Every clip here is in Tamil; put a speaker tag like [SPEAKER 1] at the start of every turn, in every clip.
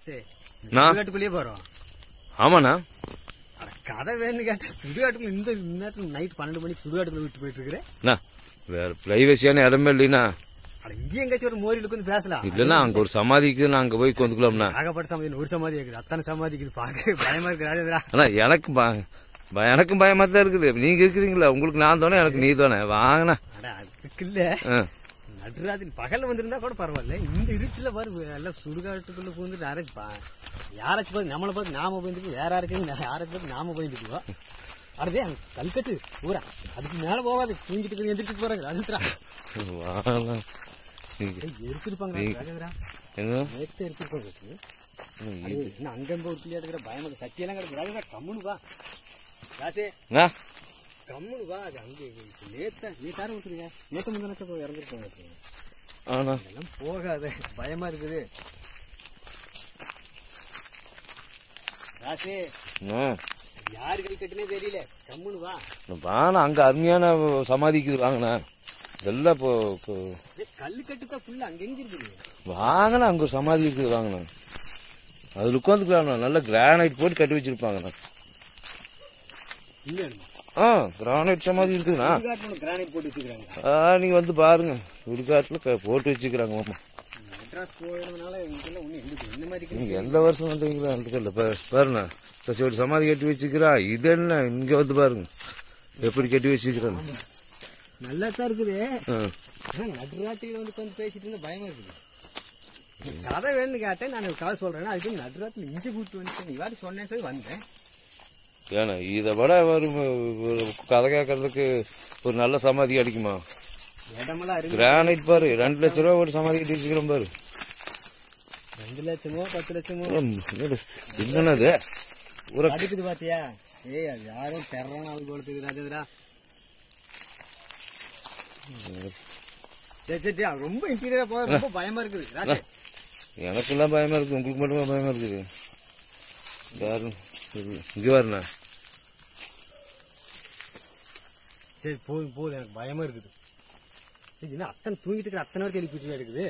[SPEAKER 1] சரி
[SPEAKER 2] நான்?
[SPEAKER 1] சுடுகாட்டுக்குள்ளேயே போறோம்
[SPEAKER 2] ஆமாண்ணா
[SPEAKER 1] அட கதை வேணும்னு கேட்ட சுடுகாட்டுக்குள்ள இந்த நேரத்துல நைட் பன்னெண்டு மணிக்கு சுடுகாட்டுக்குள்ள விட்டு போயிட்டு இருக்கிறேன்
[SPEAKER 2] அண்ணா வேற பிரைவசியான இடமே இல்லைண்ணா
[SPEAKER 1] அட இங்கேயும் எங்கேயாச்சும் ஒரு மோரில் உட்காந்து பேசலாம்
[SPEAKER 2] இல்லைன்னா அங்க ஒரு சமாதிக்கு நான் அங்க போய் கொந்துக்கலாம்ண்ணா
[SPEAKER 1] ஆகப்பட்ட சமாதி ஒரு சமாதி இருக்குது அத்தனை சமாதி இருக்குது பார்க்க பயமா இருக்கு ராஜேந்திரா
[SPEAKER 2] அண்ணா எனக்கு ப- ப- எனக்கும் பயமா தான் இருக்குது நீங்க இருக்கிறீங்களா உங்களுக்கு நான் தானே எனக்கு நீ தானே வாங்கண்ணா
[SPEAKER 1] அட அதுக்கு இல்ல
[SPEAKER 2] ஆ.
[SPEAKER 1] நடுராத்திரி பகல்ல வந்திருந்தா கூட பரவாயில்ல இந்த இருட்டுல பாரு எல்லாம் சுடுகாட்டுக்குள்ள பூந்து யாராச்சும் பா- யாராச்சும் பார்த்து நம்மளை பார்த்து நாம போயிருந்துக்கு வேற யாராச்சும் யாராச்சும் பார்த்து நாம போயிருந்துக்குவோம் அடுத்தே கல்கட்டு ஊரா அதுக்கு மேல போகாது தூங்கிட்டு இருக்குது, எந்திரிச்சு போறாங்க ராஜேந்திரா
[SPEAKER 2] வாங்கலாம் நீங்க
[SPEAKER 1] ஏய், எடுத்திருப்பாங்க ராஜேந்திரா
[SPEAKER 2] என்ன
[SPEAKER 1] நேற்று எடுத்திருப்பாங்க இருக்கு.
[SPEAKER 2] ம்,
[SPEAKER 1] அது என்ன அங்கங்க ஒரு பிள்ளையா இருக்கிற பயம் அது சக்தியெல்லாம் கிடக்கு ராஜேந்திரா கம்முனு வா ராசே
[SPEAKER 2] அண்ணா,
[SPEAKER 1] கம்முனு வா அது அங்க நேத்த நேத்தார விட்டுருங்க நேத்த முந்தினக்க போய் இறந்துருப்பாங்க
[SPEAKER 2] ஆண்ணா
[SPEAKER 1] அதெல்லாம் போகாத பயமா இருக்குது ராசே
[SPEAKER 2] அண்ணா,
[SPEAKER 1] யாரு கை கட்டுனே தெரியல கம்முனு வா
[SPEAKER 2] வாண்ணா அங்க அருமையான சமாதிக்கு வாங்கண்ணா இதெல்லாம் இப்போ இப்போ
[SPEAKER 1] ஏய், கல்லு கட்டுதான் ஃபுல்லா அங்க எங்க இருக்குது
[SPEAKER 2] வாங்கண்ணா அங்க ஒரு சமாதி இருக்குது வாங்கண்ணா அதுல உட்காந்துக்கலாம்ண்ணா நல்ல கிரானைட் போட்டு கட்டி வச்சிருப்பாங்கண்ணா
[SPEAKER 1] இல்ல
[SPEAKER 2] ஆ கிரானைட் சமாதி இருக்குதுண்ணா
[SPEAKER 1] கிரானைட் போட்டு வச்சுக்கிறாங்க
[SPEAKER 2] ஆ நீங்க வந்து பாருங்க சுடுகாட்டுல க- போட்டு வச்சுக்கிறாங்க ஆமா
[SPEAKER 1] மெட்ராஸ் போயிருந்தனால எங்கெல்லாம் ஒண்ணு எங்களுக்கு இந்த மாதிரி
[SPEAKER 2] நீங்க எந்த வருஷம் வந்தீங்களா எனக்கு தெரியல பா- பாருண்ணா இப்ப ஒரு சமாதி கட்டி வச்சுக்கிறா இது என்ன இங்க வந்து பாருங்க எப்படி கட்டி வச்சுக்கிறாங்க
[SPEAKER 1] நல்லா தான் இருக்குது
[SPEAKER 2] ஆ.
[SPEAKER 1] ஆனா நடுராத்திரியில வந்து உட்காந்து பேசிட்டு இருந்தா பயமா இருக்குது கதை வேணும்னு கேட்டேன் நான் ஒரு கதை சொல்றேன் அதுக்கு நடுராத்திரி இங்கே கூட்டு வந்துட்டேன் நீ வாட்டி சொன்னேன்னு சொல்லி வந்தேன்
[SPEAKER 2] ஏன்னா இதை விட ஒரு ஒரு கதை கேட்கறதுக்கு ஒரு நல்ல சமாதி அடிக்குமா
[SPEAKER 1] இடமெல்லாம் அருமை
[SPEAKER 2] கிரானைட் பாரு ரெண்டு லட்ச ரூபா ஒரு சமாதி கட்டி வச்சுக்கிறோம் பாரு
[SPEAKER 1] ரெண்டு லட்சமோ பத்து லட்சமோ
[SPEAKER 2] ம், என்னது? என்னண்ணா இது ஒரு
[SPEAKER 1] அடிக்குது பாத்தியா ஏய் அது யாரும் தெர்றான ஆள் போல தெரியுது ராஜேந்திரா சரி சரி சரி, ரொம்ப இன்டீரியரா போக ரொம்ப பயமா இருக்குது ராஜே
[SPEAKER 2] எனக்கெல்லாம் பயமா இருக்கு உங்களுக்கு மட்டுமா பயமா இருக்குது யாரும் இது, இங்க பாருண்ணா
[SPEAKER 1] சரி போதும் போதும் எனக்கு பயமா இருக்குது சரி, என்ன அத்தனை தூங்கிட்டு இருக்கிற அத்தனை வரைக்கும் எழுப்பி வச்சுதான் இருக்குது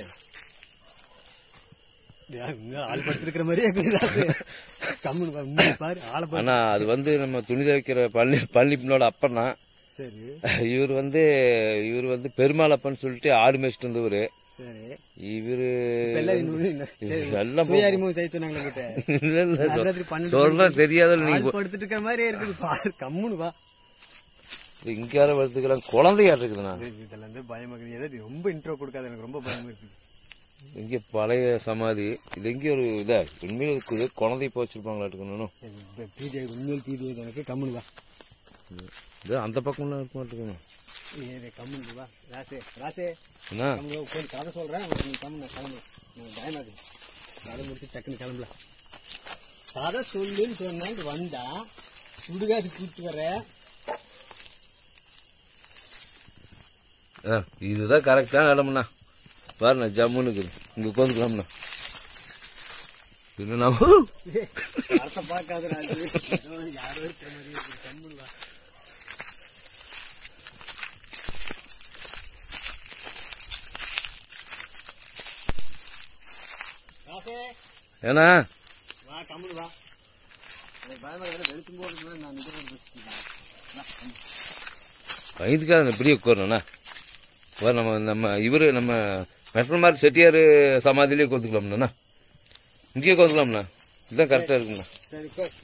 [SPEAKER 1] டேய், இங்க ஆள் படுத்திருக்கிற மாதிரியே இருக்குது ராஜே. கம்முனு பாரு, உண்மையை பாரு ஆளை பாரு
[SPEAKER 2] ஆனா அது வந்து நம்ம துணி துவைக்கிற பள்ளி பள்ளிப்பினோட அப்பன்னா
[SPEAKER 1] சரி
[SPEAKER 2] இவர் வந்து இவர் வந்து பெருமாள் அப்பன்னு சொல்லிட்டு ஆடு மேய்ச்சிட்டு இருந்தவரு
[SPEAKER 1] சரி
[SPEAKER 2] இவரு
[SPEAKER 1] இப்ப எல்லாம் இன்னும் இல்ல. சரி,
[SPEAKER 2] எல்லாம்
[SPEAKER 1] சுய அறிமுகம் செய்ய சொன்னாங்களே கிட்ட
[SPEAKER 2] இல்ல இல்ல சொல்-
[SPEAKER 1] நடுராத்திரி பன்னெண்டு
[SPEAKER 2] சொல்றேன் தெரியாத நீங்க
[SPEAKER 1] ஆள் படுத்துட்டு இருக்கிற மாதிரியே இருக்குது பாரு கம்முனு வா
[SPEAKER 2] இங்க யாரும் வருதுக்கிறாங்க குழந்தையா இருக்குதுண்ணா
[SPEAKER 1] இது- இதெல்லாம் வந்து பயமா இருக்குது ஏதாவது ரொம்ப இன்ட்ரோ கொடுக்காத எனக்கு ரொம்ப பயமா இருக்குது
[SPEAKER 2] இங்க பழைய சமாதி இது எங்க ஒரு இதா உண்மையில இருக்குது குழந்தை இப்போ வச்சிருப்பாங்களா இருக்கணும்
[SPEAKER 1] பீதி உண்மையில் பீதி எனக்கு கம்முனு வா
[SPEAKER 2] இது அந்த பக்கம்லாம் இருக்க மாட்டேங்குது
[SPEAKER 1] ஏய், கம்முனு வா ராசே ராசே
[SPEAKER 2] என்ன
[SPEAKER 1] கம்முனு வா, உட்கார்ந்து கதை சொல்றேன் உனக்கு நீ கம்முனு கிளம்பு எனக்கு பயமா இருக்குது கதை முடிச்சு டக்குன்னு கிளம்பலாம் கதை சொல்லுன்னு சொன்னேன் வந்தா சுடுகாடு கூட்டு வர
[SPEAKER 2] ஆ, இதுதான் கரெக்டான இடம்ண்ணா பாருண்ணா ஜம்முன்னு இருக்குது இங்க உட்காந்துக்கலாம்ண்ணா இல்லைண்ணா
[SPEAKER 1] அர்த்தம் பார்க்காத ராஜு யாரோ இருக்கிற மாதிரி இருக்குது கம்முனு வா ராசே
[SPEAKER 2] ஏன்னா
[SPEAKER 1] வா கம்முனு வா எனக்கு பயமா இருக்குது வெளுக்கும் போது நான் நிஜமா பேசிட்டு
[SPEAKER 2] பயந்துக்காக இப்படியே உட்காரணும்ண்ணா பாரு நம்ம நம்ம இவரு நம்ம மெட்ரல் மார்க் செட்டியார் சமாதியிலே உட்காந்துக்கலாம்ண்ணா இங்கேயே உட்காந்துக்கலாம்ண்ணா இதுதான் கரெக்டாக இருக்குண்ணா
[SPEAKER 1] சரி உட்கார்.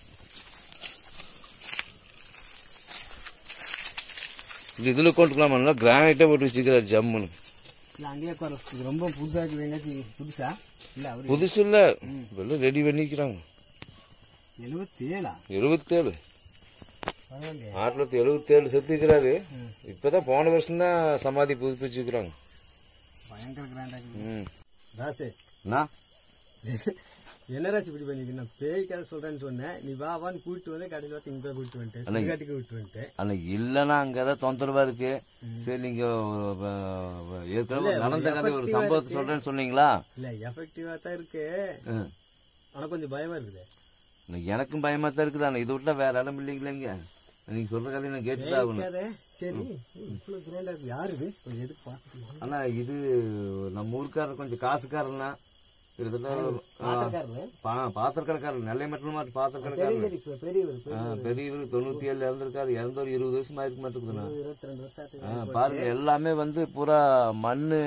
[SPEAKER 2] இது இதில் உட்காந்துக்கலாமா கிரானைட்டே போட்டு வச்சுக்கிறாரு ஜம்முன்னு
[SPEAKER 1] இல்ல அங்கேயே உட்காரலாம் இது ரொம்ப புதுசா இருக்குது எங்காச்சும் புதுசா இல்ல அவரு
[SPEAKER 2] புதுசு இல்ல எல்லாம் ரெடி பண்ணிக்கிறாங்க
[SPEAKER 1] எழுபத்தி ஏழா
[SPEAKER 2] எழுபத்தேழு
[SPEAKER 1] பரவாயில்லையே
[SPEAKER 2] ஆயிரத்தி தொள்ளாயிரத்தி எழுபத்தேழு செத்துக்கிறாரு இப்பதான் போன வருஷம் தான் சமாதி புதுப்பிச்சுக்கிறாங்க
[SPEAKER 1] பயங்கர கிராண்டா இருக்குது
[SPEAKER 2] ம்
[SPEAKER 1] ராசே
[SPEAKER 2] என்ன
[SPEAKER 1] என்ன ராசி இப்படி பண்ணிது நான் பேய் கதை சொல்றேன்னு சொன்னேன் நீ வா வான்னு கூப்பிட்டு வந்து கடையில் பார்த்து இங்க கூப்பிட்டு வந்துட்டேன்
[SPEAKER 2] அன்னைக்கு-
[SPEAKER 1] சுடுகாட்டுக்கு கூப்பிட்டு வந்துட்டேன்
[SPEAKER 2] ஆனா இல்லன்னா அங்க ஏதாவது தொந்தரவா இருக்கு சரி நீங்க வ- வ- ஏற்கனவே
[SPEAKER 1] இல்ல,
[SPEAKER 2] நடந்த கதை ஒரு
[SPEAKER 1] effective-ஆ
[SPEAKER 2] சம்பவத்தை
[SPEAKER 1] இருக்கு.
[SPEAKER 2] சொல்றேன்னு சொன்னீங்களா
[SPEAKER 1] இல்ல எஃபெக்டிவா தான் இருக்கு
[SPEAKER 2] ம்.
[SPEAKER 1] ஆனா கொஞ்சம் பயமா இருக்குது
[SPEAKER 2] எனக்கும் பயமா தான் இருக்குது ஆனா இதை விட்டா வேற இடம் இல்லைங்களா இங்க நீங்க சொல்ற கதையை நான் கேட்டுதான் ஆகணும்
[SPEAKER 1] கதை சரி இவ்வளவு கிராண்டா இருக்கு யாரு இது கொஞ்சம் எதுக்கு பார்த்துக்கலாம்
[SPEAKER 2] ஆனா இது நம்ம ஊருக்காரர் கொஞ்சம் காசுக்காரன்னா கிட்டத்தட்ட ஒரு- ஆ,
[SPEAKER 1] பாத்திரக்காரரு
[SPEAKER 2] பா- பாத்திரக்கடைக்காரர் நெல்லை மெட்டல் மார்ட்
[SPEAKER 1] பெரிய
[SPEAKER 2] பாத்திரக்கடைக்காரர்
[SPEAKER 1] பெரிய பெரியவர்
[SPEAKER 2] ஆ, பெரியவர் தொண்ணூத்தி ஏழுல இறந்திருக்காரு இறந்து ஒரு இருபது வருஷம் ஆயிருக்கு மாட்டேங்குதுண்ணா
[SPEAKER 1] இருபத்தி ரெண்டு வருஷம் ஆச்சு
[SPEAKER 2] ஆ, பாருங்க எல்லாமே வந்து பூரா மண்ணு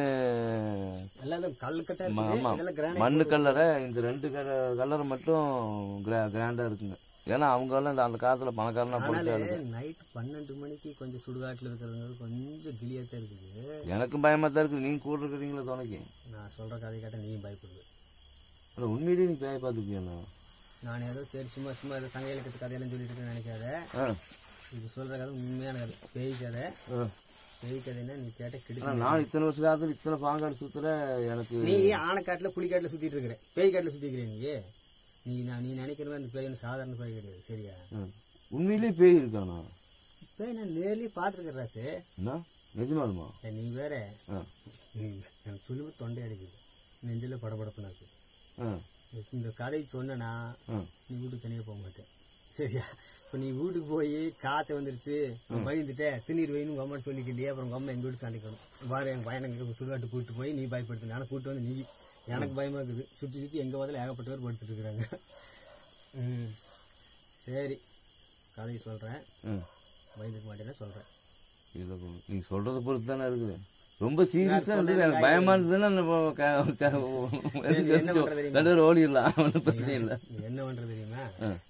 [SPEAKER 1] எல்லாம் கல்லுக்கட்டா
[SPEAKER 2] ம-
[SPEAKER 1] இருக்குது
[SPEAKER 2] ஆமா
[SPEAKER 1] இதெல்லாம் கிரானைட்
[SPEAKER 2] மண்ணு கல்லறை இந்த ரெண்டு கலர் மட்டும் கிரா- கிராண்டா இருக்குங்க ஏன்னா அவங்க எல்லாம் இந்த அந்த காலத்துல பணக்காரனா போட்டு
[SPEAKER 1] ஆனாலே நைட் பன்னெண்டு மணிக்கு கொஞ்சம் சுடுகாட்டுல இருக்கிறவங்க கொஞ்சம் கிளியா தான் இருக்குது
[SPEAKER 2] எனக்கும் பயமா தான் இருக்குது நீங்க கூட இருக்கிறீங்களா துணைக்கு
[SPEAKER 1] நான் சொல்ற கதை கேட்டா நீயும் பயப்படுது
[SPEAKER 2] ஆனா உண்மையிலேயே நீ பேய பார்த்துக்கியா
[SPEAKER 1] நான் ஏதோ சரி சும்மா சும்மா ஏதோ சங்க இலக்கத்து கதையெல்லாம் சொல்லிட்டு இருக்கேன்னு நினைக்காத
[SPEAKER 2] ஆ
[SPEAKER 1] இது சொல்ற கதை உண்மையான கதை பேய் கதை
[SPEAKER 2] ஆ.
[SPEAKER 1] பேய் கதைன்னா நீ கேட்ட
[SPEAKER 2] ஆனா
[SPEAKER 1] கிடைக்கும்
[SPEAKER 2] நான் இத்தனை வருஷ காலத்துல இத்தனை பாங்காடு சுத்துற எனக்கு
[SPEAKER 1] நீ ஆனைக்காட்டுல புலிக்காட்டுல சுத்திட்டு இருக்கிற பேய் காட்டுல சுத்திக்கிற நீ நீ நான் நீ நினைக்கிற மாதிரி அந்த பேய் ஒண்ணும் சாதாரண பேய் கிடையாது சரியா
[SPEAKER 2] ஆ. உண்மையிலேயே பேய் இருக்கானா
[SPEAKER 1] பேய் நான் நேர்லயே பாத்துருக்கேன் ராசு
[SPEAKER 2] என்ன நிஜமாலுமா
[SPEAKER 1] ஏய், நீ வேற
[SPEAKER 2] ஆ
[SPEAKER 1] நீ எனக்கு சுழுவு தொண்டை அடிக்குது நெஞ்சில படபடப்புனாக்கு
[SPEAKER 2] ஆ
[SPEAKER 1] இந்த கதை சொன்னா
[SPEAKER 2] ஆ
[SPEAKER 1] நீ வீட்டுக்கு தனியாக போக மாட்டேன் சரியா இப்போ நீ வீட்டுக்கு போய் காய்ச்சல் வந்துருச்சு பயந்துட்டேன் திண்ணீர் வைன்னு உங்க அம்மான்னு சொல்லிக்கிட்டே அப்புறம் உங்க அம்மா எங்க வீட்டு சண்டைக்கணும் வாரு என் பையனுக்கு சுடுகாட்டு கூட்டு போய் நீ பயப்படுத்து ஆனால் கூட்டு வந்து நீ எனக்கு பயமா இருக்குது சுற்றி சுற்றி எங்க பதில் ஏகப்பட்ட பேர் படுத்துட்டு இருக்கிறாங்க ம் சரி கதை சொல்றேன்
[SPEAKER 2] ம்
[SPEAKER 1] பயந்துக்க மாட்டேன்னு சொல்றேன்
[SPEAKER 2] இல்ல bro. நீங்க சொல்றத பொறுத்து தானே இருக்குது ரொம்ப சீரியஸா இருந்தது எனக்கு பயமா இருந்ததுன்னா நம்ம க- க-
[SPEAKER 1] என்ன பண்றது தெரியுமா?
[SPEAKER 2] ரெண்டு பேரும் ஓடிடலாம் ஒன்றும் பிரச்சனை இல்லை
[SPEAKER 1] நீ என்ன பண்றது தெரியுமா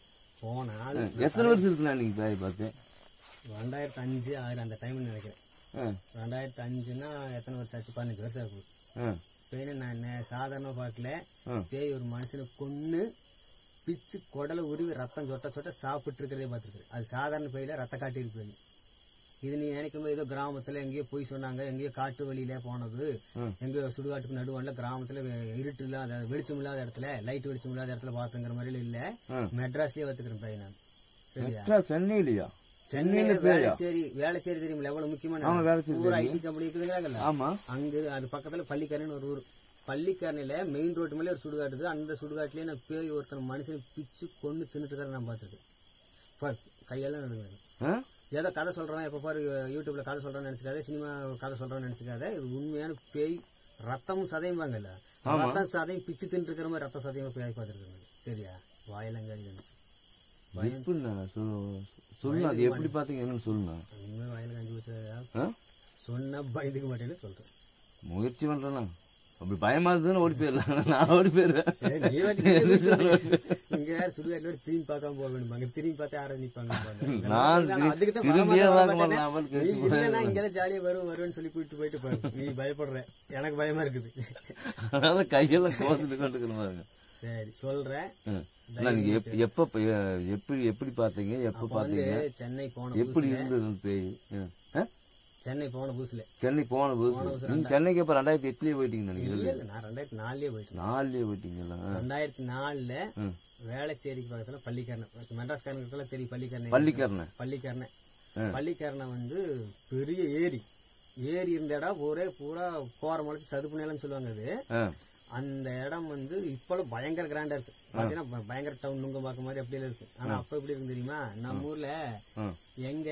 [SPEAKER 1] போன ஆள்
[SPEAKER 2] எத்தனை வருஷம் இருக்குண்ணா நீங்க பேய் பார்த்து
[SPEAKER 1] ரெண்டாயிரத்தி அஞ்சு ஆறு அந்த டைம்னு நினைக்கிறேன்
[SPEAKER 2] ஆ
[SPEAKER 1] ரெண்டாயிரத்தி அஞ்சுன்னா எத்தனை வருஷம் ஆச்சு பதினஞ்சு வருஷம் இருக்கும்
[SPEAKER 2] ஆ
[SPEAKER 1] பேனை நான் நே- சாதாரணமா பார்க்கல
[SPEAKER 2] ஆ.
[SPEAKER 1] பேய் ஒரு மனுஷனை கொன்னு பிச்சு குடலை உருவி ரத்தம் சொட்ட சொட்ட சாப்பிட்டு இருக்கிறதே பார்த்துருக்கேன் அது சாதாரண பேயில ரத்த காட்டி இருக்கு இது நீ நினைக்கும் போது ஏதோ கிராமத்துல எங்கேயோ போய் சொன்னாங்க எங்கேயோ காட்டு வழியில போனது எங்கேயோ சுடுகாட்டுக்கு நடுவான்ல கிராமத்துல வெ- இருட்டு இல்லாத வெளிச்சம் இல்லாத இடத்துல லைட் வெளிச்சம் இல்லாத இடத்துல பார்த்துங்கிற மாதிரி இல்ல மெட்ராஸ்லயே வத்துக்கிறேன் பையன் நான் சரியா
[SPEAKER 2] மெட்ராஸ் சென்னையிலையா
[SPEAKER 1] சென்னையில வேலைச்சேரி வேலைச்சேரி தெரியுமில்ல எவ்வளவு முக்கியமான
[SPEAKER 2] ஆமா,
[SPEAKER 1] இடம்.
[SPEAKER 2] வேளச்சேரி
[SPEAKER 1] ஊர் ஐடி கம்பெனி இருக்குதுங்களாங்கல்ல
[SPEAKER 2] ஆமா
[SPEAKER 1] அங்க அது பக்கத்துல பள்ளிக்கரணைன்னு ஒரு ஊர் பள்ளிக்கரணையில மெயின் ரோட்டு மேலே ஒரு சுடுகாடு இருக்குது அந்த சுடுகாட்டுலயே நான் பேய் ஒருத்தன் மனுஷனை பிச்சு கொண்டு தின்னுட்டு இருக்கிறத நான் பார்த்துருக்கேன் பார் கையெல்லாம் நடுங்க
[SPEAKER 2] ஆ?
[SPEAKER 1] ஏதோ கதை சொல்றேன் எப்ப பாரு யூடியூப்ல கதை சொல்றேன்னு நினைச்சுக்காத சினிமா கதை சொல்றேன்னு நினைச்சுக்காத இது உண்மையான பேய் ரத்தமும் சதையும் வாங்கல்ல ரத்தம் சதையும் பிச்சு தின்னு இருக்கிற மாதிரி ரத்த சதையும் பேய் பார்த்துருக்கேன் சரியா வாயெல்லாம் கழிக்கணும்
[SPEAKER 2] எப்படிண்ணா சொல்லு சொல்லுண்ணா அது எப்படி பாத்தீங்க என்னன்னு சொல்லுண்ணா
[SPEAKER 1] உண்மை வாயில கஞ்சி வச்சதா
[SPEAKER 2] ஆ?
[SPEAKER 1] சொன்னா பயந்துக்க மாட்டேன்னு சொல்றேன்
[SPEAKER 2] முயற்சி பண்றேண்ணா அப்படி பயமா இருந்ததுன்னா ஓடி போயிடலாம் நான் ஓடி போயிடுவேன்
[SPEAKER 1] சரி, நீ வாட்டி நீ சொல்லு. இங்க யார் சுடுகாட்டுல திரும்பி பார்க்காம போக வேணுமாங்க திரும்பி பார்த்து யாரும் நிப்பாங்க
[SPEAKER 2] நான் திரு-
[SPEAKER 1] அதுக்கு தான்
[SPEAKER 2] திரும்பியே
[SPEAKER 1] வரமாட்டேன்,
[SPEAKER 2] பார்க்க
[SPEAKER 1] வரமாட்டேன்னு.
[SPEAKER 2] மாட்டேன், அவன்
[SPEAKER 1] நீ
[SPEAKER 2] கேட்டு
[SPEAKER 1] இல்லைன்னா இங்கதான் ஜாலியா வரும் வருவேன்னு சொல்லி கூட்டிட்டு போயிட்டு பாரு நீ பயப்படுற எனக்கு பயமா இருக்குது
[SPEAKER 2] அதாவது கையெல்லாம் கோத்துட்டு கொண்டுக்கணும் பாருங்க
[SPEAKER 1] சரி சொல்றேன்
[SPEAKER 2] ம். அண்ணா, நீங்க எப்- எப்ப ப- எப்படி எப்படி பாத்தீங்க எப்ப
[SPEAKER 1] வந்து
[SPEAKER 2] பாத்தீங்க
[SPEAKER 1] சென்னை போன
[SPEAKER 2] எப்படி
[SPEAKER 1] புதுசுல
[SPEAKER 2] இருந்தது அந்த பேய் ம். ஆ?
[SPEAKER 1] சென்னை போன புதுசுல
[SPEAKER 2] சென்னை போன புதுசு நீங்க சென்னைக்கு இப்ப ரெண்டாயிரத்தி எட்டுலயே போயிட்டீங்க நினைக்கிறேன்
[SPEAKER 1] இல்ல இல்ல நான் ரெண்டாயிரத்தி நாலுலயே போயிட்டேன்
[SPEAKER 2] நாலுலயே போயிட்டீங்களா ஆ.
[SPEAKER 1] ரெண்டாயிரத்தி நாலுல
[SPEAKER 2] ம்.
[SPEAKER 1] வேளச்சேரிக்கு பக்கத்துல பள்ளிக்கரணை மெட்ராஸ்காரங்களுக்குலாம் தெரியும் பள்ளிக்கரணை
[SPEAKER 2] பள்ளிக்கரணை
[SPEAKER 1] பள்ளிக்கரணை
[SPEAKER 2] ஆ.
[SPEAKER 1] பள்ளிக்கரணை வந்து பெரிய ஏரி ஏரி இருந்த இடம் ஒரே பூரா கோர முளைச்சு சதுப்பு நிலம்னு சொல்லுவாங்க அது
[SPEAKER 2] ஆ.
[SPEAKER 1] அந்த இடம் வந்து இப்போலாம் பயங்கர கிராண்டா இருக்கு பாத்தீங்கன்னா ப- பயங்கர டவுன் நுங்க பார்க்க மாதிரி அப்படியே இருக்கு ஆனா அப்ப எப்படி இருக்கு தெரியுமா நம்ம ஊர்ல
[SPEAKER 2] ஆ.
[SPEAKER 1] எங்க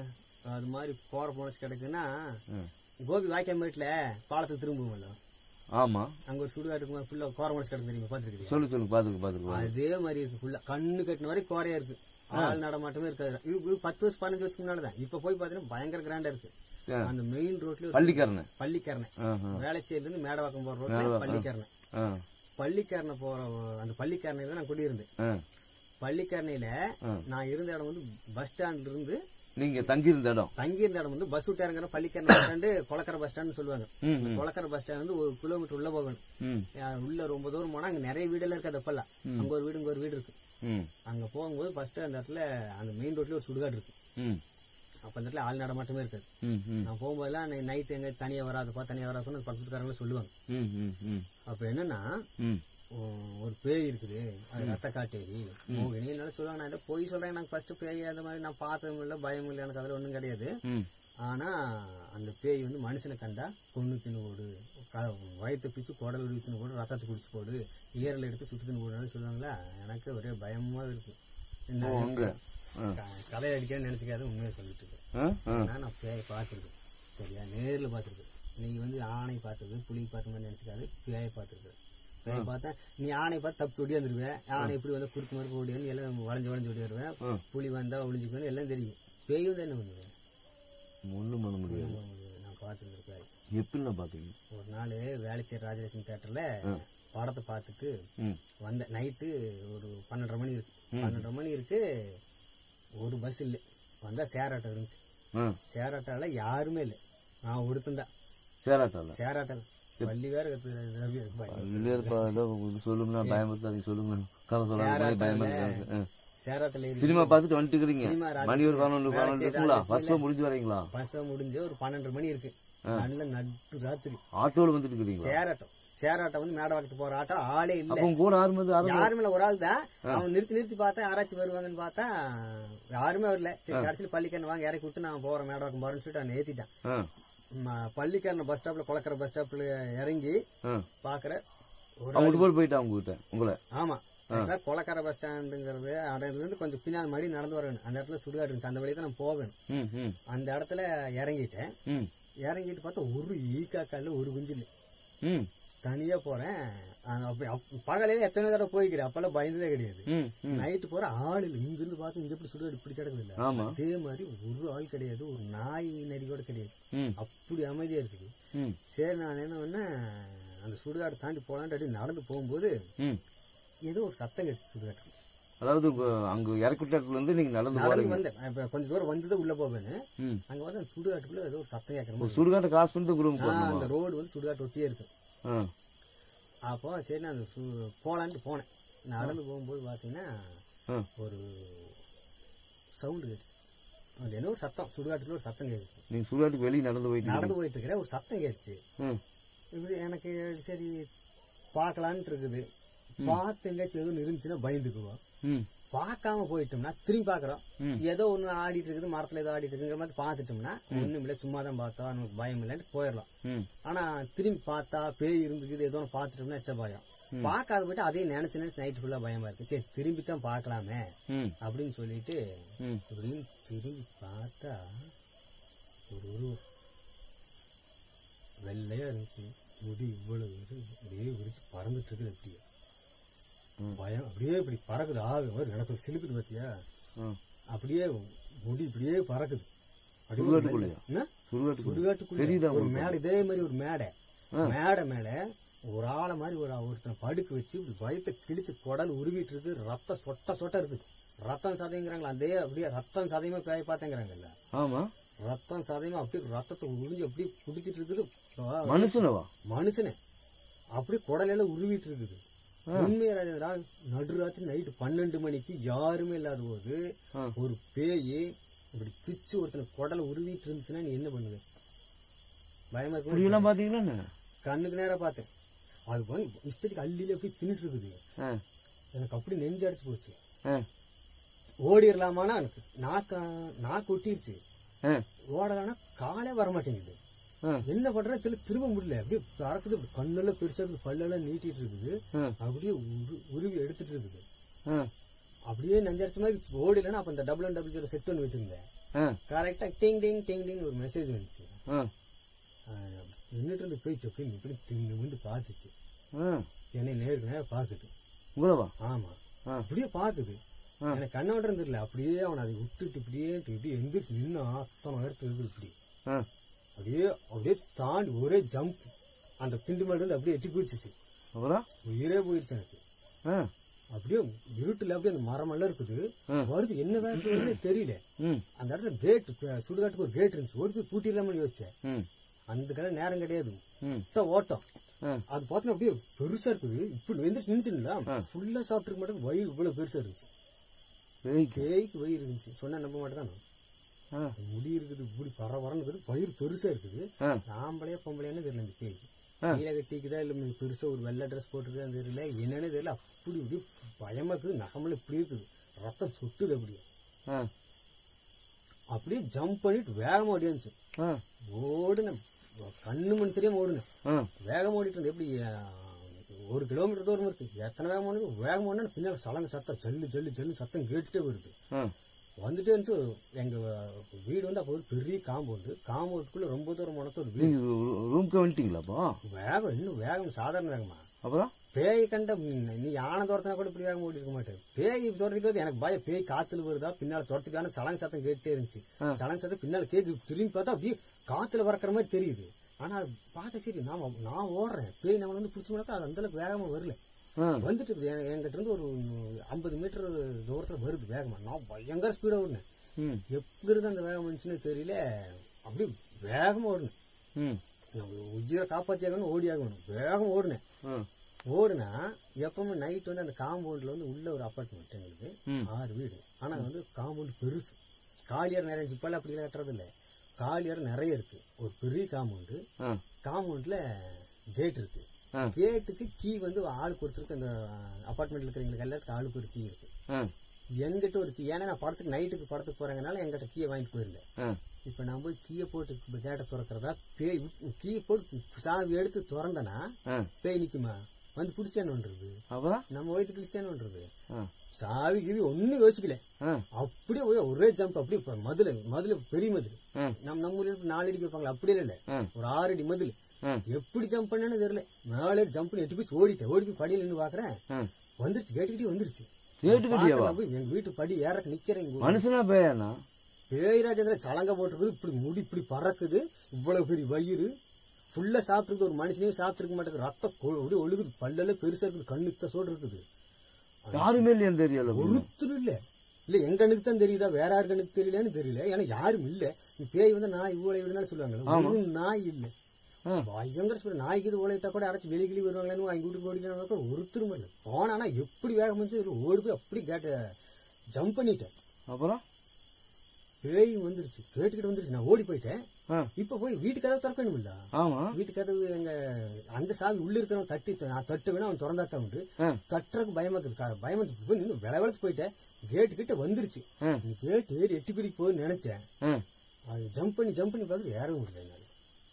[SPEAKER 1] அது மாதிரி கோர முளைச்சு கிடக்குன்னா
[SPEAKER 2] ம்.
[SPEAKER 1] கோபி வாய்க்காமேட்டுல பாலத்துக்கு திரும்புவோம்ல
[SPEAKER 2] ஆமா
[SPEAKER 1] அங்க ஒரு சுடுகாட்டுக்கு ஃபுல்லா கோர முளைச்சு கிடக்கு தெரியுமா பாத்துருக்கீங்க
[SPEAKER 2] சொல்லு சொல்லு பாத்துக்கு பாத்துக்கு
[SPEAKER 1] அதே மாதிரி இருக்கு ஃபுல்லா கண்ணு கட்டின வரை கோரையா இருக்கு ஆள் நடமாட்டமே இருக்காது இது இது பத்து வருஷம் பதினஞ்சு வருஷத்துக்கு முன்னாலதான் இப்ப போய் பாத்தீங்கன்னா பயங்கர கிராண்டா இருக்கு
[SPEAKER 2] ஆ.
[SPEAKER 1] அந்த மெயின் ரோட்ல ஒரு
[SPEAKER 2] பள்ளிக்கரணை
[SPEAKER 1] பள்ளிக்கரணை
[SPEAKER 2] ஆஹா.
[SPEAKER 1] வேளச்சேரில இருந்து மேடவாக்கம் போற ரோட்ல பள்ளிக்கரணை
[SPEAKER 2] ஆ.
[SPEAKER 1] பள்ளிக்கரணை போற அந்த பள்ளிக்கரணையில நான் குடியிருந்தேன்
[SPEAKER 2] ஆ.
[SPEAKER 1] பள்ளிக்கரணையில நான் இருந்த இடம் வந்து பஸ் ஸ்டாண்ட்ல இருந்து
[SPEAKER 2] நீங்க தங்கி இருந்த இடம்
[SPEAKER 1] தங்கி இருந்த இடம் வந்து பஸ் விட்டு இறங்குற Pallikaranai bus stand Kolakkarai bus stand சொல்லுவாங்க
[SPEAKER 2] ம், ம்.
[SPEAKER 1] கொளக்கரை பஸ் ஸ்டாண்ட் வந்து ஒரு கிலோமீட்டர் உள்ள போகணும்
[SPEAKER 2] ம்.
[SPEAKER 1] அஹ் உள்ள ரொம்ப தூரம் போனா அங்க நிறைய வீடெல்லாம் இருக்காது அப்பெல்லாம் அங்க ஒரு வீடு இங்க ஒரு வீடு இருக்கு
[SPEAKER 2] ம்.
[SPEAKER 1] அங்க போகும்போது ஃபர்ஸ்ட் அந்த இடத்துல அந்த மெயின் ரோட்ல ஒரு சுடுகாடு இருக்கு
[SPEAKER 2] ம்.
[SPEAKER 1] அப்ப அந்த இடத்துல ஆள் நடமாட்டமே இருக்காது
[SPEAKER 2] ம். ம்.
[SPEAKER 1] நான் போகும்போதெல்லாம் நைட் எங்க தனியா வராதுப்பா தனியா வராதுன்னு பக்கத்துக்காரங்களும் சொல்லுவாங்க
[SPEAKER 2] ம். ம். ம்.
[SPEAKER 1] அப்ப என்னன்னா
[SPEAKER 2] ம்.
[SPEAKER 1] உம், ஒரு பேய் இருக்குது அது ரத்த காட்டேரி மோகினி என்னால சொல்லுவாங்க நான் ஏதோ போய் சொல்றேன் எனக்கு ஃபர்ஸ்ட் பேய் அந்த மாதிரி நான் பார்த்ததும் இல்லை பயம் இல்லை எனக்கு அதுல ஒண்ணும் கிடையாது
[SPEAKER 2] ம்.
[SPEAKER 1] ஆனா அந்த பேய் வந்து மனுஷனை கண்டா கொண்டு தின்னு போடு க- வயித்தை பிச்சு குடல் உருவி தின்னு போடு ரத்தத்தை குடிச்சு போடு ஈரல் எடுத்து சுட்டு தின்னு போடுன்னு சொல்லுவாங்களா எனக்கு ஒரே பயமா இருக்கு என்ன
[SPEAKER 2] ஓ, அங்க ஆ.
[SPEAKER 1] க- கதை அடிக்கன்னு நினைச்சுக்காத உண்மையை சொல்லிட்டு இருக்கேன்
[SPEAKER 2] ஆ? ஆ.
[SPEAKER 1] ஆனா நான் பேயை பார்த்துருக்கேன் சரியா நேர்ல பார்த்துருக்கேன் நீங்க வந்து ஆணை பார்த்தது புலி பார்த்த மாதிரி நினைச்சுக்காது பேயை பார்த்துருக்கேன் பேய் பார்த்தா நீ யானை பார்த்து தப்பு ஓடி வந்துருவேன் யானை எப்படி வந்தா குறுக்கு மாதிரி ஓடி வந்து எல்லாம் வளைஞ்சு வளைஞ்சு ஓடி வருவேன்
[SPEAKER 2] ம்.
[SPEAKER 1] புலி வந்தா ஒளிஞ்சுக்கணும் எல்லாம் தெரியும் பேய் வந்து என்ன பண்ணுவேன்
[SPEAKER 2] ஒன்றும் பண்ண முடியாது
[SPEAKER 1] நான் பார்த்துருக்கேன்
[SPEAKER 2] எப்படிண்ணா பார்த்தீங்க
[SPEAKER 1] ஒரு நாள் வேலைச்சேரி ராஜலட்சுமி தேட்டர்ல படத்தை பார்த்துட்டு
[SPEAKER 2] ம்
[SPEAKER 1] வந்த நைட்டு ஒரு பன்னெண்டரை மணி இருக்கு பன்னெண்டரை மணி இருக்கு ஒரு பஸ் இல்லை வந்தா சேராட்டம் இருந்துச்சு
[SPEAKER 2] ஆ
[SPEAKER 1] சேராட்டால யாருமே இல்லை நான் ஒருத்தந்தான்
[SPEAKER 2] சேராத்தால
[SPEAKER 1] சேராட்டம் பள்ளி வேற கத்து
[SPEAKER 2] இல்லையப்பா ஏதோ இது சொல்லுங்கண்ணா பயமுறுத்தாதீங்க சொல்லுங்க கதை சொல்லாத பயமுறுத்தாங்க
[SPEAKER 1] சேராட்டில் ஏறி
[SPEAKER 2] சினிமா பார்த்துட்டு வந்துட்டுக்கிறீங்க
[SPEAKER 1] சினிமா ராத்திரி
[SPEAKER 2] மணி ஒரு பதினொன்று பதினொன்று இருக்குங்களா ஃபர்ஸ்ட் முடிஞ்சு வரீங்களா
[SPEAKER 1] பஸ் முடிஞ்சு ஒரு பன்னெண்டரை மணி இருக்கு நல்ல நட்டு ராத்திரி
[SPEAKER 2] ஆட்டோவில் வந்துட்டு இருக்கிறீங்களா
[SPEAKER 1] சேராட்டம் சேராட்டம் வந்து மேடவாக்கத்து போற ஆட்டம் ஆளே இல்ல
[SPEAKER 2] அப்போ உங்க கூட ஆறும்போது ஆறு
[SPEAKER 1] யாருமே இல்ல ஒரு ஆள் தான் அவன் நிறுத்தி நிறுத்தி பார்த்தா யாராச்சும் வருவாங்கன்னு பார்த்தா யாருமே வரல சரி கடைசியில் பள்ளிக்காரன் வாங்க இறக்கி விட்டு நான் போறேன் மேடவாக்கம் போறேன்னு சொல்லிட்டு அவன் ஏத்திட்டான்
[SPEAKER 2] ஆ
[SPEAKER 1] ம- பள்ளிக்காரன் பஸ் ஸ்டாப்ல குளக்கற பஸ் ஸ்டாப்ல இறங்கி
[SPEAKER 2] ஆ
[SPEAKER 1] பாக்குற ஒரு
[SPEAKER 2] அவங்க போய் போயிட்டா உங்ககிட்ட உங்களை
[SPEAKER 1] ஆமா ஆக்சுவலா கொலக்கர பஸ் ஸ்டாண்டுங்கிறது அதுல இருந்து கொஞ்சம் பின்னாடி மடி நடந்து வரணும் அந்த இடத்துல சுடுகாடு இருந்துச்சு அந்த வழியை தான் நான் போவேன்
[SPEAKER 2] ம் ம்
[SPEAKER 1] அந்த இடத்துல இறங்கிட்டேன்
[SPEAKER 2] ம்
[SPEAKER 1] இறங்கிட்டு பார்த்தா ஒரு ஈக்காக்கால ஒரு குஞ்சு இல்லை
[SPEAKER 2] ம்
[SPEAKER 1] தனியா போறேன் அஹ் அப்ப- அப்ப- பகலையில எத்தனை தடவை போய்க்கிறேன் அப்பெல்லாம் பயந்ததே கிடையாது
[SPEAKER 2] ம் ம்
[SPEAKER 1] நைட்டு போற ஆள் இல்லை இங்க இருந்து பார்த்து இங்க எப்படி சுடுகாடு இப்படி கிடக்குது இல்ல
[SPEAKER 2] ஆமா
[SPEAKER 1] அதே மாதிரி ஒரு ஆள் கிடையாது ஒரு நாய் நரி கூட கிடையாது
[SPEAKER 2] ம்
[SPEAKER 1] அப்படி அமைதியா இருக்குது
[SPEAKER 2] ம்
[SPEAKER 1] சரி நான் என்ன பண்ணேன் அந்த சுடுகாடு தாண்டி போலான்ட்டு அப்படியே நடந்து போகும்போது
[SPEAKER 2] ம்
[SPEAKER 1] ஏதோ ஒரு சத்தம் கேட்டுச்சு சுடுகாட்டு
[SPEAKER 2] அதாவது உங்க அங்க இறக்கி விட்ட இடத்துல இருந்து நீங்க நடந்து
[SPEAKER 1] நடந்து
[SPEAKER 2] போறீங்க
[SPEAKER 1] வந்தேன் இப்ப கொஞ்ச தூரம் வந்துதான் உள்ள போவேன்னு
[SPEAKER 2] ம்
[SPEAKER 1] அங்க வந்து அந்த சுடுகாட்டுக்குள்ள ஏதோ ஒரு சத்தம் கேட்கற மாதிரி
[SPEAKER 2] சுடுகாட்டை கிராஸ் பண்ணிட்டு உங்க ரூம்
[SPEAKER 1] ஆ,
[SPEAKER 2] போகணுமா
[SPEAKER 1] அந்த ரோடு வந்து சுடுகாட்டு ஒட்டியே இருக்கு
[SPEAKER 2] ஆ
[SPEAKER 1] அப்போ சரி நான் அந்த சு- போலான்ட்டு போனேன் நடந்து போகும்போது பாத்தீங்கன்னா
[SPEAKER 2] ஆ
[SPEAKER 1] ஒரு சவுண்டு கேட்டுச்சு அது என்ன ஒரு சத்தம் சுடுகாட்டுக்குள்ள ஒரு சத்தம் கேட்டுச்சு
[SPEAKER 2] நீங்க சுடுகாட்டுக்கு வெளியே நடந்து போயிட்டீங்க
[SPEAKER 1] நடந்து போயிட்டு இருக்கிற ஒரு சத்தம் கேட்டுச்சு
[SPEAKER 2] ம்
[SPEAKER 1] இப்படி எனக்கு சரி பார்க்கலான்ட்டு இருக்குது பார்த்து எங்கேயாச்சும் எதுவும் இருந்துச்சுன்னா பயந்துக்குவோம்
[SPEAKER 2] ம்
[SPEAKER 1] பார்க்காம போயிட்டோம்னா திரும்பி பாக்குறோம்
[SPEAKER 2] ம்.
[SPEAKER 1] ஏதோ ஒண்ணு ஆடிட்டு இருக்குது மரத்துல ஏதோ ஆடிட்டு இருக்குங்கிற மாதிரி பார்த்துட்டோம்னா ஒண்ணும் இல்ல சும்மா தான் பார்த்தோம் நமக்கு பயம் இல்லைன்னு போயிடலாம்
[SPEAKER 2] ம்
[SPEAKER 1] ஆனா திரும்பி பார்த்தா பேய் இருந்துக்குது ஏதோ ஒன்று பார்த்துட்டோம்னா எச்ச பயம் பார்க்காத போயிட்டு அதே நினைச்சு நினைச்சு நைட்டு ஃபுல்லா பயமா இருக்கு சரி திரும்பி தான் பார்க்கலாமே
[SPEAKER 2] ம்
[SPEAKER 1] அப்படின்னு சொல்லிட்டு
[SPEAKER 2] ம்
[SPEAKER 1] இப்படின்னு திரும்பி பார்த்தா ஒரு உருவம் வெள்ளையா இருந்துச்சு முடி இவ்வளவு இது அப்படியே விரிச்சு பறந்துட்டு இருக்குது அப்படியே பயம் அப்படியே இப்படி பறக்குது ஆகு மாதிரி எனக்கு சிலுக்குது பாத்தியா
[SPEAKER 2] ம்
[SPEAKER 1] அப்படியே முடி இப்படியே பறக்குது அப்படியே ஒரு
[SPEAKER 2] சுடுகாட்டுக்குள்ளயா?
[SPEAKER 1] வெள்ளை- என்ன?
[SPEAKER 2] சுடுகாட்டுக்கு
[SPEAKER 1] சுடுகாட்டுக்குள்ள
[SPEAKER 2] தெரியுதா
[SPEAKER 1] ஒரு மேடை இதே மாதிரி ஒரு மேடை மேடை மேல ஒரு ஆளை மாதிரி ஒரு ஒருத்தனை படுக்க வச்சு இப்படி வயத்தை கிழிச்சு குடல் உருவிட்டு இருக்கு ரத்தம் சொட்ட சொட்ட இருக்குது ரத்தம் சதைங்கிறாங்களா அதே அப்படியே ரத்தம் சதையுமா பேய் பார்த்தேங்கிறாங்கல்ல
[SPEAKER 2] ஆமா
[SPEAKER 1] ரத்தம் சதையுமா அப்படியே ரத்தத்தை உறிஞ்சு அப்படியே குடிச்சிட்டு இருக்குது ஆ,
[SPEAKER 2] மனுஷனவா
[SPEAKER 1] மனுஷனே அப்படியே குடலையில உருவிட்டு இருக்குது உண்மையா ராஜேந்திரா நடுராத்திரி நைட்டு பன்னெண்டு மணிக்கு யாருமே இல்லாத போது
[SPEAKER 2] ஆ.
[SPEAKER 1] ஒரு பேய் இப்படி பிச்சு ஒருத்தனை குடலை உருவிட்டு இருந்துச்சுன்னா நீ என்ன பண்ணுவ பயமா
[SPEAKER 2] இப்படி
[SPEAKER 1] இருக்கும்
[SPEAKER 2] எல்லாம் பாத்தீங்களா என்ன?
[SPEAKER 1] கண்ணுக்கு நேரா பார்த்தேன் அது வந்து இஷ்டத்துக்கு அள்ளியில போய் தின்னுட்டு இருக்குது
[SPEAKER 2] ஆ
[SPEAKER 1] எனக்கு அப்படி நெஞ்சு அடிச்சு போச்சு
[SPEAKER 2] ஆ
[SPEAKER 1] ஓடிடலாமானா எனக்கு நாக்க நாக்கு ஒட்டிருச்சு
[SPEAKER 2] ஆ
[SPEAKER 1] ஓடலாம்னா காலே வர மாட்டேங்குது
[SPEAKER 2] ஆ
[SPEAKER 1] என்ன பண்றேன்னு தெரியல திரும்ப முடியல அப்படியே பறக்குது அப்படி கண்ணெல்லாம் பெருசா இருக்குது பல்லெல்லாம் நீட்டிட்டு இருக்குது
[SPEAKER 2] ஆ.
[SPEAKER 1] அப்படியே உரு- உருவி எடுத்துட்டு இருக்குது
[SPEAKER 2] ஆ
[SPEAKER 1] அப்படியே நெஞ்சடிச்ச மாதிரி ஓடிலன்னா அப்ப இந்த double one double zero set பண்ணி வச்சிருந்தேன்
[SPEAKER 2] ஆ
[SPEAKER 1] கரெக்டா டிங் டிங் டிங் டிங் ஒரு மெசேஜ் வந்துச்சு
[SPEAKER 2] ஆ
[SPEAKER 1] ஆஹ் நின்னுட்டு இருந்து போய் டொக்கு இப்படி தின்னு வந்து பார்த்துச்சு
[SPEAKER 2] ஆ
[SPEAKER 1] என்னை நேருக்கு நேரம் பாக்குது
[SPEAKER 2] உங்களவா
[SPEAKER 1] ஆமா
[SPEAKER 2] ஆ.
[SPEAKER 1] அப்படியே பாக்குது
[SPEAKER 2] ஆ.
[SPEAKER 1] எனக்கு கண்ண விடுறது தெரியல அப்படியே அவனை அதை விட்டுட்டு இப்படியே இப்படி எந்திரிச்சு நின்று அத்தனை நேரத்துல இருக்குது இப்படி
[SPEAKER 2] ஆ
[SPEAKER 1] அப்படியே அப்படியே தாண்டி ஒரே ஜம்ப் அந்த திண்டு மேல இருந்து அப்படியே எட்டி குதிச்சிச்சு
[SPEAKER 2] அப்புறம்
[SPEAKER 1] உயிரே போயிடுச்சு எனக்கு
[SPEAKER 2] ஆ
[SPEAKER 1] அப்படியே இருட்டுல அப்படியே அந்த மரம் எல்லாம் இருக்குது
[SPEAKER 2] ஆ.
[SPEAKER 1] வருது என்ன வேலை வருதுன்னே தெரியல
[SPEAKER 2] ம்
[SPEAKER 1] அந்த இடத்துல கேட் சுடுகாட்டுக்கு ஒரு கேட் இருந்துச்சு ஓடி போய் பூட்டிடலாம்னு யோசிச்சேன்
[SPEAKER 2] ம்
[SPEAKER 1] அந்த கடை நேரம் கிடையாது
[SPEAKER 2] ம்
[SPEAKER 1] சுத்த ஓட்டம்
[SPEAKER 2] ஆ
[SPEAKER 1] அது பார்த்தா அப்படியே பெருசா இருக்குது இப்படி வந்து நின்றுச்சுங்களா ஃபுல்லா சாப்பிட்டுருக்க மாட்டேங்க வயிறு இவ்வளவு பெருசா இருந்துச்சு
[SPEAKER 2] பேய்க்கு
[SPEAKER 1] பேய்க்கு வயிறு இருந்துச்சு சொன்னா நம்ப மாட்டேதான்
[SPEAKER 2] ஆ
[SPEAKER 1] முடி இருக்குது இப்படி பர வரன்னு இருக்குது வயிறு பெருசா இருக்குது
[SPEAKER 2] ஆ
[SPEAKER 1] ஆம்பளையா பொம்பளையான்னு தெரியல இந்த பேய்க்கு கீழே கட்டிக்குதா இல்ல மி- பெருசா ஒரு வெள்ளை ட்ரெஸ் போட்டுருக்கான்னு தெரியல என்னன்னு தெரியல அப்படி இப்படி பயமா இருக்குது நகமெல்லாம் இப்படி இருக்குது ரத்தம் சுட்டுது அப்படியே
[SPEAKER 2] ஆ
[SPEAKER 1] அப்படியே ஜம்ப் பண்ணிட்டு வேகமா ஓடியாந்துச்சு
[SPEAKER 2] ஆ
[SPEAKER 1] ஓடுனேன் கண்ணு மணி தெரியாம ஓடுனேன்
[SPEAKER 2] ஆ
[SPEAKER 1] வேகமா ஓடிட்டு இருந்தேன் எப்படி அஹ், ஒரு கிலோமீட்டர் தூரம் இருக்கு எத்தனை வேகம் ஓடுது வேகம் ஓடினா பின்னால சலங்க சத்தம் ஜல்லு ஜல்லு ஜல்லு சத்தம் கேட்டுட்டே வருது
[SPEAKER 2] ஆ
[SPEAKER 1] வந்துட்டே இருந்துச்சு எங்க வீடு வந்து அப்போ ஒரு பெரிய காம்பவுண்டு காம்பவுண்டுக்குள்ள ரொம்ப தூரம் போனது ஒரு வீடு
[SPEAKER 2] நீங்க ரூம்க்கு வந்துட்டீங்களா அப்போ
[SPEAKER 1] வேகம் இன்னும் வேகம் சாதாரண வேகமா
[SPEAKER 2] அப்புறம்
[SPEAKER 1] பேய் கண்ட ம், நீ யானை துரத்தினா கூட இப்படி வேகமா ஓடி இருக்க மாட்டேன் பேய் துரத்திட்டு வருது எனக்கு பயம் பேய் காத்துல வருதா பின்னால துரத்துக்கான சலங்க சத்தம் கேட்டே இருந்துச்சு சலங்க சத்தம் பின்னால கேக்குது திரும்பி பார்த்தா அப்படியே காத்துல பறக்கிற மாதிரி தெரியுது ஆனா அது பார்த்தா சரி நான் நான் ஓடுறேன் பேய் நம்மள வந்து பிடிச்சி அது அந்த அளவுக்கு வேகமா வரல
[SPEAKER 2] ஆ.
[SPEAKER 1] வந்துட்டு இருக்குது. என்- என்கிட்ட இருந்து ஒரு ஐம்பது மீட்டர் தூரத்துல வருது வேகமா நான் பயங்கர ஸ்பீடா ஓடினேன்
[SPEAKER 2] ம்
[SPEAKER 1] எப்படி இருந்து அந்த வேகம் வந்துச்சுன்னு தெரியல அப்படியே வேகமா ஓடினேன்
[SPEAKER 2] ம்
[SPEAKER 1] நான் உயிரை காப்பாத்தியாகணும் ஓடியாகணும் வேகம் ஓடினேன்
[SPEAKER 2] ஆ.
[SPEAKER 1] ஓடுனா எப்பவுமே நைட் வந்து அந்த காம்பவுண்ட்ல வந்து உள்ள ஒரு அப்பார்ட்மெண்ட் எங்களுக்கு
[SPEAKER 2] ம்.
[SPEAKER 1] ஆறு வீடு ஆனா வந்து காம்பவுண்ட் பெருசு காலியார் நிறைய இருந்துச்சு. இப்பெல்லாம் அப்படி கட்டுறது இல்ல காலியார் நிறைய இருக்கு ஒரு பெரிய காம்பவுண்டு
[SPEAKER 2] ஆ.
[SPEAKER 1] காம்பவுண்ட்ல கேட் இருக்கு
[SPEAKER 2] ஆ.
[SPEAKER 1] கேட்டுக்கு கீ வந்து ஆளுக்கு ஒருத்தருக்கு அந்த அபார்ட்மெண்ட்ல இருக்கிறவங்களுக்கு எல்லாத்துக்கும் ஆளுக்கு ஒரு கீ இருக்கு
[SPEAKER 2] ஆ.
[SPEAKER 1] எங்கிட்ட ஒரு கீ ஏன்னா நான் படத்துக்கு நைட்டுக்கு படத்துக்கு போறேங்கனால எங்கிட்ட கீயை வாங்கிட்டு போயிருந்தேன்
[SPEAKER 2] ஆ.
[SPEAKER 1] இப்ப நான் போய் கீயை போட்டு கேட்டை திறக்கிறதா பேய் கீயை போட்டு சாவி எடுத்து திறந்தனா
[SPEAKER 2] ஆ.
[SPEAKER 1] பேய் நிக்குமா வந்து பிடிச்சிட்டேன்னு பண்றது
[SPEAKER 2] அப்புறம்
[SPEAKER 1] நம்ம வயிற்று கிறிஸ்டியானு பண்றது
[SPEAKER 2] ஆ.
[SPEAKER 1] சாவி கிவி ஒண்ணும் யோசிக்கல
[SPEAKER 2] ஆ.
[SPEAKER 1] அப்படியே போய் ஒரே ஜம்ப் அப்படியே இப்ப மதுல மதுல பெரிய மதுல
[SPEAKER 2] ஆ.
[SPEAKER 1] நம்ம நம்ம ஊர்ல இப்ப நாலு அடிக்கு வைப்பாங்களா அப்படி இல்ல
[SPEAKER 2] ஆ.
[SPEAKER 1] ஒரு ஆறு அடி மதுல
[SPEAKER 2] ஆ.
[SPEAKER 1] எப்படி ஜம்ப் பண்ணேன்னு தெரியல மேலே ஜம்ப் பண்ணி எட்டு போய் ஓடிட்டேன் ஓடி போய் படியில நின்று பாக்குறேன்
[SPEAKER 2] ஆ.
[SPEAKER 1] வந்துருச்சு கேட்டுக்கிட்டே வந்துருச்சு
[SPEAKER 2] கேட்டுக்கிட்டியாவா?
[SPEAKER 1] பார்க்க நான் போய் எங்க வீட்டு படி ஏற நிக்கிறேன் இங்க.
[SPEAKER 2] மனுஷனா பேயாண்ணா
[SPEAKER 1] பேய்ராஜேந்திர சலங்க போட்டிருக்குது இப்படி முடி இப்படி பறக்குது இவ்வளவு பெரிய வயிறு ஃபுல்லா சாப்பிட்டுருக்குது ஒரு மனுஷனே சாப்பிட்டுருக்க மாட்டேங்குது ரத்தம் கொ- அப்படியே ஒழுகுது பல்லெல்லாம் பெருசா இருக்குது கண்ணுக்கு தான் சோடு இருக்குது
[SPEAKER 2] யாருமே இல்லையா தெரியல
[SPEAKER 1] ஒருத்தரும் இல்ல இல்ல எங்க கண்ணுக்கு தான் தெரியுதா வேற யார் கண்ணுக்கு தெரியலன்னு தெரியல ஏன்னா யாரும் இல்ல இந்த பேய் வந்து நாய் ஊழை விடுனாலும் சொல்லுவாங்க ஒரு நாய் இல்ல
[SPEAKER 2] ஆ.
[SPEAKER 1] பயங்கர speed. நாய்க்கு இது ஊழையிட்டா கூட யாராச்சும் வெளி கிளி வருவாங்களேன்னு அவங்க வீட்டுக்கு ஓடிக்கணும் ஒருத்தரும் இல்ல போனானா எப்படி வேகம் வந்து ஓடி போய் அப்படி கேட்ட ஜம்ப் பண்ணிட்டேன்
[SPEAKER 2] அப்புறம்
[SPEAKER 1] பேய் வந்துருச்சு கேட்டுக்கிட்டு வந்துருச்சு நான் ஓடி போயிட்டேன்
[SPEAKER 2] ஆ.
[SPEAKER 1] இப்ப போய் வீட்டு கதவு திறக்கணும் இல்ல
[SPEAKER 2] ஆமா
[SPEAKER 1] வீட்டு கதவு எங்க அந்த சாவி உள்ள இருக்கிறவன் தட்டி நான் தட்டு வேணா அவன் திறந்தா தான் உண்டு
[SPEAKER 2] ஆ.
[SPEAKER 1] தட்டுறதுக்கு பயமா இருக்குது கா- பயமா இருக்கு. இப்ப இன்னும் விளை வளர்த்து போயிட்டேன் கேட்டு கிட்ட வந்துருச்சு
[SPEAKER 2] ஆ.
[SPEAKER 1] நீ கேட்டு ஏறி எட்டி பிடிக்க போகுதுன்னு நினைச்சேன்
[SPEAKER 2] ஆ.
[SPEAKER 1] அது ஜம்ப் பண்ணி ஜம்ப் பண்ணி பாக்குது ஏற முடியல என்னால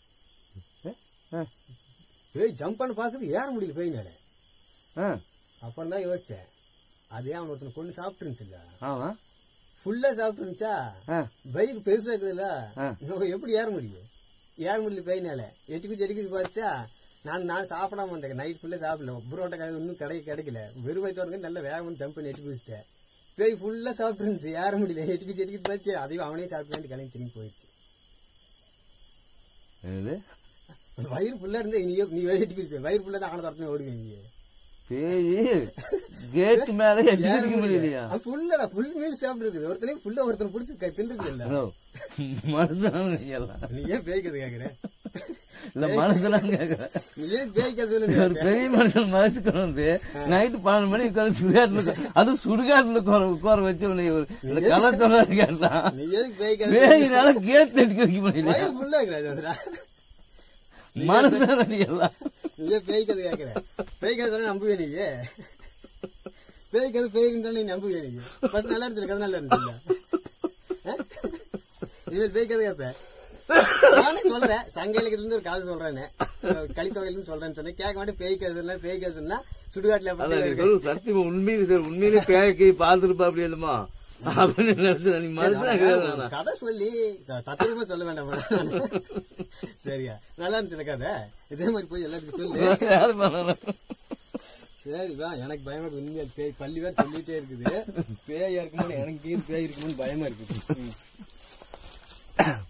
[SPEAKER 2] ஆ.
[SPEAKER 1] பேய் ஜம்ப் பண்ண பாக்குது ஏற முடியல பேய்னால
[SPEAKER 2] ஆ.
[SPEAKER 1] அப்புறம் தான் யோசிச்சேன் அதே அவன் ஒருத்தனை கொண்டு சாப்பிட்டு இருந்துச்சுல்ல
[SPEAKER 2] ஆமா
[SPEAKER 1] ஃபுல்லா சாப்பிட்டு இருந்துச்சா
[SPEAKER 2] ஆ.
[SPEAKER 1] பைக் பெருசா இருக்குதுல்ல
[SPEAKER 2] ஆ.
[SPEAKER 1] நம்ம எப்படி ஏற முடியும் ஏற முடியல பையனால எட்டு குச்சி எட்டு குச்சி பார்த்தா நான் நான் சாப்பிடாம வந்தேன் நைட் ஃபுல்லா சாப்பிடல புரோட்டா கடை இன்னும் கிடைக்க கிடைக்கல வெறும் வயிற்று வரங்க நல்ல வேகமாக ஜம்ப் பண்ணி எட்டு குச்சிட்டேன் பேய் ஃபுல்லா சாப்பிட்டு இருந்துச்சு ஏற முடியல எட்டு குச்சி எட்டு குச்சி பார்த்து அதையும் அவனே சாப்பிட்டு கிளம்பி திரும்பி போயிடுச்சு
[SPEAKER 2] என்னது
[SPEAKER 1] வயிறு ஃபுல்லா இருந்தா நீ நீ எட்டு குச்சி வயிறு ஃபுல்லா தான் ஆன தரத்துல ஓடுவீங்க
[SPEAKER 2] பேய் கேட் மேல எட்டி குதிக்க முடியலையா
[SPEAKER 1] ஃபுல்லா ஃபுல் மீல் சாப்பிட்டு இருக்குது ஒருத்தனையும் ஃபுல்லா ஒருத்தனை பிடிச்சி தின்றுக்கு இல்ல
[SPEAKER 2] ஹலோ மனுஷனா எல்லாம்
[SPEAKER 1] நீ ஏன் பேய்க்கிறது கேக்குற
[SPEAKER 2] இல்ல மனுஷனா கேக்குறேன்
[SPEAKER 1] நீ ஏன் பேய்க்கிறது
[SPEAKER 2] ஒரு பெரிய மனுஷன் மனசுக்கு வந்து நைட்டு பன்னெண்டு மணிக்கு உட்கார்ந்து சுடுகாட்டுல அது சுடுகாட்டுல உட்கார உட்கார வச்சு உன்னை ஒரு இந்த கலத்தோட கேட்டான்
[SPEAKER 1] நீ எதுக்கு பேய்க்கிறது
[SPEAKER 2] பேயினால கேட் எட்டி வைக்க முடியல
[SPEAKER 1] வயிறு ஃபுல்லா இருக்கிறாரு
[SPEAKER 2] மனுஷனா நீ எல்லாம்
[SPEAKER 1] நீ ஏன் பேய்க்கிறது கேக்குற பேய்க்கிறது சொன்னா நம்புவே நீ பேய்க்கிறது பேய்க்குன்னு நீ நம்புவே நீ ஃபர்ஸ்ட் நல்லா இருந்துச்சு கதை நல்லா இருந்துச்சு இவன் பேய்க்கிறது கேப்ப நானே சொல்றேன் சங்க இலக்கியத்துல இருந்து ஒரு கதை சொல்றேன்னு கலித்தொகையில சொல்றேன்னு சொன்னேன் கேட்க மாட்டேன் பேய்க்கிறது இல்ல பேய்க்கிறதுன்னா சுடுகாட்டுல
[SPEAKER 2] அதான்
[SPEAKER 1] அப்படி
[SPEAKER 2] நீ
[SPEAKER 1] இருக்கு.
[SPEAKER 2] சொல்லு சத்தியமா உண்மையிலே சார் உண்மையிலே பேக்கி பார்த்துருப்பா அப்படி இல்லமா அப்படின்னு நினைச்சு நீ மனுஷனா
[SPEAKER 1] ஒரு கதை சொல்லி த- தத்துவமா சொல்ல வேண்டாம் சரியா நல்லா இருந்துச்சு கதை இதே மாதிரி போய் எல்லாத்துக்கும் சொல்லு
[SPEAKER 2] யாரு பண்ணணும்
[SPEAKER 1] சரி வா எனக்கு பயமா இருக்கு உண்மையா பேய் பள்ளி வேற சொல்லிட்டே இருக்குது பேயா இருக்குமோ எனக்கு பேய் இருக்குமோன்னு பயமா இருக்குது ம்.